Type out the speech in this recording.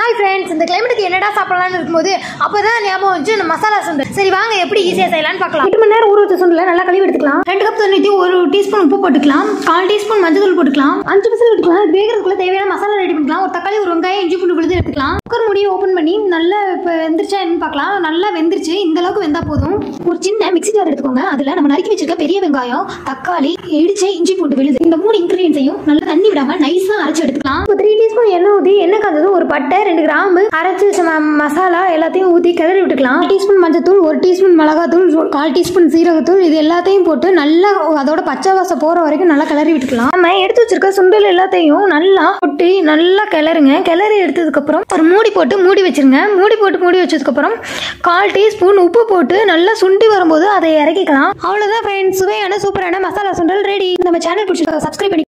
hi friends இந்த கிளைமேட்டுக்கு என்னடா சாப்பிடலாம்னு இருக்கும்போது அப்பதான் ஞாபகம் வச்சு இந்த மசாலா சுண்டல் சரி வாங்க எப்படி ஈஸியாக செய்யலாம்னு பார்க்கலாம் எட்டு மணி நேரம் ஊற வச்ச சுண்டலை நல்லா கழுவி எடுத்துக்கலாம் ரெண்டு கப் தண்ணி ஊற்றி ஒரு டீஸ்பூன் உப்பு போட்டுக்கலாம் கால் டீஸ்பூன் மஞ்சள் தூள் போட்டுக்கலாம் அஞ்சு விசில் விட்டுக்கலாம் அது வேகிறதுக்குள்ள தேவையான மசாலா ரெடி பண்ணிக்கலாம் ஒரு தக்காளி ஒரு வெங்காயம் இஞ்சி பூண்டு விழுது எடுத்துக்கலாம் குக்கர் முடியை ஓப்பன் பண்ணி நல்லா இப்போ வெந்துருச்சா என்னன்னு பார்க்கலாம் நல்லா வெந்துருச்சு இந்த அளவுக்கு வெந்தா போதும் ஒரு சின்ன மிக்ஸி ஜார் எடுத்துக்கோங்க அதில் நம்ம நறுக்கி வச்சிருக்க பெரிய வெங்காயம் தக்காளி இடிச்ச இஞ்சி பூண்டு விழுது இந்த மூணு இன்க்ரீடியன்ஸையும் நல்லா தண்ணி விடாம நைஸா அரைச்சு எடுத்துக்கலாம் இப்போ த்ரீ டீஸ்பூன் எண்ணெய் ஊற்றி எண்ணெய் காய்ச்சதும் ஒரு பட்டை ரெண்டு கிராம்பு அரைச்சு வச்ச ம- மசாலா எல்லாத்தையும் ஊற்றி கிளறி விட்டுக்கலாம் டீஸ்பூன் மஞ்சத்தூள் ஒரு டீஸ்பூன் மிளகாத்தூள் ஒரு கால் டீஸ்பூன் சீரகத்தூள் இது எல்லாத்தையும் போட்டு நல்லா அதோட பச்சை வாசம் போற வரைக்கும் நல்லா கிளறி விட்டுக்கலாம் நம்ம எடுத்து வச்சிருக்க சுண்டல் எல்லாத்தையும் நல்லா கொட்டி நல்லா கிளறுங்க கிளறி எடுத்ததுக்கப்புறம் ஒரு மூடி போட்டு மூடி வச்சிருங்க மூடி போட்டு மூடி வச்சதுக்கப்புறம் கால் டீஸ்பூன் உப்பு போட்டு நல்லா சுண்டி வரும்போது அதை இறக்கிக்கலாம் அவ்வளோதான் ஃப்ரெண்ட்ஸ் சுவையான சூப்பரான மசாலா சுண்டல் ரெடி நம்ம சேனல் பிடிச்சிருக்க சப்ஸ்கிரைப் பண்ணி